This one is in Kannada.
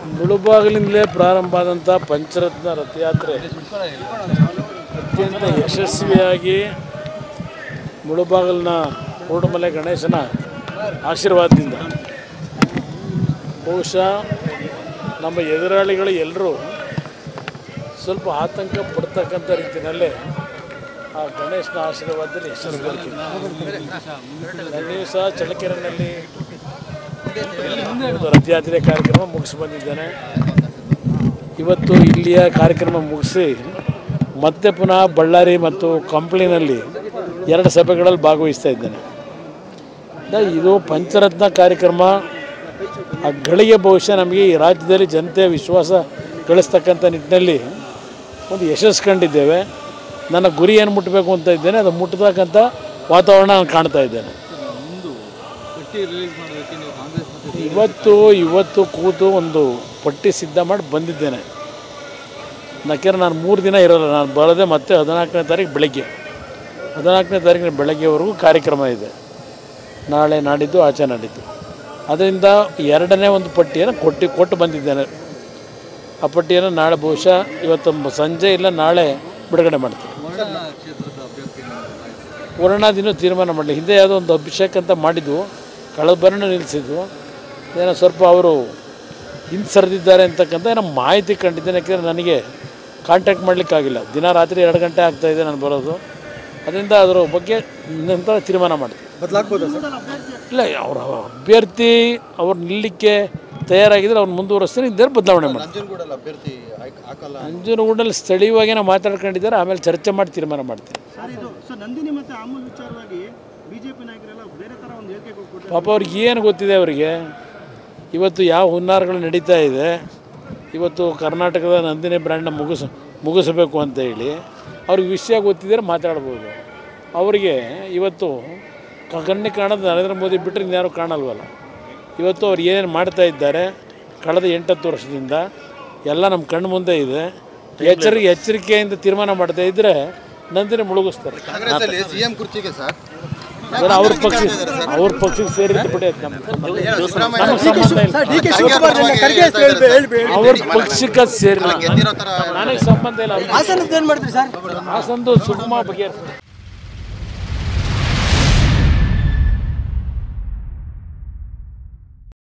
ಮುಳುಬಾಗಿಲಿಂದಲೇ ಪ್ರಾರಂಭ ಆದಂಥ ಪಂಚರತ್ನ ರಥಯಾತ್ರೆ ಅತ್ಯಂತ ಯಶಸ್ವಿಯಾಗಿ ಮುಳುಬಾಗಿಲಿನ ಕೂಡುಮಲೆ ಗಣೇಶನ ಆಶೀರ್ವಾದದಿಂದ ಬಹುಶಃ ನಮ್ಮ ಎದುರಾಳಿಗಳು ಎಲ್ಲರೂ ಸ್ವಲ್ಪ ಆತಂಕ ಪಡ್ತಕ್ಕಂಥ ರೀತಿಯಲ್ಲೇ ಆ ಗಣೇಶನ ಆಶೀರ್ವಾದದಲ್ಲಿ ಯಶಸ್ವಿ ಬರ್ತೀನಿ ನನಗೂ ಸಹ ಚಳ್ಳಕೆರೆನಲ್ಲಿ ಒಂದು ರಥಯಾತ್ರೆ ಕಾರ್ಯಕ್ರಮ ಮುಗಿಸಿ ಬಂದಿದ್ದೇನೆ ಇವತ್ತು ಇಲ್ಲಿಯ ಕಾರ್ಯಕ್ರಮ ಮುಗಿಸಿ ಮತ್ತೆ ಪುನಃ ಬಳ್ಳಾರಿ ಮತ್ತು ಕಂಪ್ಲಿನಲ್ಲಿ ಎರಡು ಸಭೆಗಳಲ್ಲಿ ಭಾಗವಹಿಸ್ತಾ ಇದ್ದೇನೆ ದ- ಇದು ಪಂಚರತ್ನ ಕಾರ್ಯಕ್ರಮ ಆ ಗಳಿಗೆ ಬಹುಶಃ ನಮಗೆ ಈ ರಾಜ್ಯದಲ್ಲಿ ಜನತೆಯ ವಿಶ್ವಾಸ ಗಳಿಸ್ತಕ್ಕಂಥ ನಿಟ್ಟಿನಲ್ಲಿ ಒಂದು ಯಶಸ್ಸು ಕಂಡಿದ್ದೇವೆ ನನ್ನ ಗುರಿ ಏನು ಮುಟ್ಟಬೇಕು ಅಂತ ಇದ್ದೇನೆ ಅದು ಮುಟ್ಟತಕ್ಕಂಥ ವಾತಾವರಣ ನಾನು ಕಾಣ್ತಾ ಇದ್ದೇನೆ ಒಂದು ಪಟ್ಟಿ ರಿಲೀಸ್ ಮಾಡೋದಕ್ಕೆ ನೀವು ಕಾಂಗ್ರೆಸ್ ಮತ್ತು ಇವತ್ತು ಇವತ್ತು ಕೂತು ಒಂದು ಪಟ್ಟಿ ಸಿದ್ಧ ಮಾಡಿ ಬಂದಿದ್ದೇನೆ ಯಾಕೆಂದ್ರೆ ನಾನು ಮೂರು ದಿನ ಇರೋಲ್ಲ ನಾನು ಬರೋದೇ ಮತ್ತೆ ಹದಿನಾಲ್ಕನೇ ತಾರೀಕು ಬೆಳಗ್ಗೆ ಹದಿನಾಲ್ಕನೇ ತಾರೀಕಿನ ಬೆಳಗ್ಗೆವರೆಗೂ ಕಾರ್ಯಕ್ರಮ ಇದೆ ನಾಳೆ ನಾಡಿದ್ದು ಆಚೆ ನಾಡಿದ್ದು ಅದರಿಂದ ಎರಡನೇ ಒಂದು ಪಟ್ಟಿಯನ್ನು ಕೊಟ್ಟು ಕೊಟ್ಟು ಬಂದಿದ್ದೇನೆ ಆ ಪಟ್ಟಿಯನ್ನು ನಾಳೆ ಬಹುಶಃ ಇವತ್ತು ಮ- ಸಂಜೆ ಇಲ್ಲ ನಾಳೆ ಬಿಡುಗಡೆ ಮಾಡ್ತೀನಿ ವರ್ಣ ಕ್ಷೇತ್ರದ ಅಭ್ಯರ್ಥಿ ಆಯ್ತು ವರ್ಣದಿನೂ ತೀರ್ಮಾನ ಮಾಡಲಿ ಹಿಂದೆ ಯಾವುದೋ ಒಂದು ಅಭಿಷೇಕ್ ಅಂತ ಮಾಡಿದ್ವು ಕಳೆದ ಬರಣ ನಿಲ್ಲಿಸಿದ್ವು ಏನೋ ಸ್ವಲ್ಪ ಅವರು ಹಿಂದೆ ಸರಿದಿದ್ದಾರೆ ಅಂತಕ್ಕಂಥ ಏನೋ ಮಾಹಿತಿ ಕಂಡಿದ್ದೇನೆ ಯಾಕೆಂದರೆ ನನಗೆ ಕಾಂಟ್ಯಾಕ್ಟ್ ಮಾಡಲಿಕ್ಕಾಗಿಲ್ಲ ದಿನ ರಾತ್ರಿ ಎರಡು ಗಂಟೆ ಆಗ್ತಾಯಿದೆ ನಾನು ಬರೋದು ಅದರಿಂದ ಅದರ ಬಗ್ಗೆ ನಂತರ ತೀರ್ಮಾನ ಮಾಡ್ತೀನಿ ಬದಲಾಗ್ಬೋದಾ ಸರ್ ಇಲ್ಲ ಅವರ ಅಭ್ಯರ್ಥಿ ಅವ್ರು ನಿಲ್ಲಕ್ಕೆ ತಯಾರಾಗಿದ್ದರೆ ಅವ್ರು ಮುಂದುವರಿಸ್ತೀನಿ ಇದ್ದಾರೆ ಬದಲಾವಣೆ ಮಾಡಿ ನಂಜನಗೂಡಲ್ಲಿ ಅಭ್ಯರ್ಥಿ ಆಯ್ಕೆ ಹಾಕಲ್ಲ ನಂಜನಗೂಡಲ್ಲಿ ಸ್ಥಳೀಯವಾಗಿ ನಾವು ಮಾತಾಡ್ಕೊಂಡಿದ್ದಾರೆ ಆಮೇಲೆ ಚರ್ಚೆ ಮಾಡಿ ತೀರ್ಮಾನ ಮಾಡ್ತೀನಿ ಸರ್ ಇದು ಸೊ ನಂದಿನಿ ಮತ್ತೆ ಅಮೂಲ್ ವಿಚಾರವಾಗಿ ಬಿಜೆಪಿ ನಾಯಕರೆಲ್ಲ ಬೇರೆ ತರ ಒಂದು ಹೇಳಿಕೆ ಕೊಟ್ಬಿಟ್ಟು ಪಾಪ ಅವ್ರಿಗೆ ಏನು ಗೊತ್ತಿದೆ ಅವರಿಗೆ ಇವತ್ತು ಯಾವ ಹುನ್ನಾರಗಳು ನಡೀತಾ ಇದೆ ಇವತ್ತು ಕರ್ನಾಟಕದ ನಂದಿನಿ ಬ್ರ್ಯಾಂಡ್ನ ಮುಗಿಸ್ ಮುಗಿಸಬೇಕು ಅಂತ ಹೇಳಿ ಅವ್ರಿಗೆ ವಿಷಯ ಗೊತ್ತಿದ್ದರೆ ಮಾತಾಡ್ಬೋದು ಅವರಿಗೆ ಇವತ್ತು ಕ- ಕಣ್ಣಿಗೆ ಕಾಣೋದು ನರೇಂದ್ರ ಮೋದಿ ಬಿಟ್ಟರೆ ಇನ್ಯಾರು ಕಾಣಲ್ವಲ್ಲ ಇವತ್ತು ಅವ್ರು ಏನೇನು ಮಾಡ್ತಾ ಇದ್ದಾರೆ ಕಳೆದ ಎಂಟತ್ತು ವರ್ಷದಿಂದ ಎಲ್ಲ ನಮ್ಮ ಕಣ್ಣು ಮುಂದೆ ಇದೆ ಎಚ್ಚರಿಕೆ ಎಚ್ಚರಿಕೆಯಿಂದ ತೀರ್ಮಾನ ಮಾಡ್ತಾ ಇದ್ದರೆ ನಂದಿನಿ ಮುಳುಗಿಸ್ತಾರೆ ಕಾಂಗ್ರೆಸ್ ಅಲ್ಲಿ ಸಿಎಂ ಕುರ್ಚಿಗೆ ಸರ್ ಅದನ್ನ ಅವ್ರ ಪಕ್ಷ ಅವ್ರ ಪಕ್ಷಕ್ಕೆ ಸೇರಿದ್ದು ಬಿಡಿ ಅದು ನಮ್ಮ ಸಿದ್ದರಾಮಯ್ಯ ನಮಗೆ ಸಂಬಂಧ ಇಲ್ಲ ಡಿ ಕೆ ಶಿವಕುಮಾರ್ ಅವ್ರ ಪಕ್ಷಕ್ಕೆ ಸೇರಿಲ್ಲ ಗೆದ್ದಿರೋ ತರ ನನಗೆ ಸಂಬಂಧ ಇಲ್ಲ ಹಾಸನದ ಏನ್ ಮಾಡಿದ್ರಿ ಸರ್ ಹಾಸಂದು ಸುಗಮ ಬಗೆಹರಿಸ್ತಾರೆ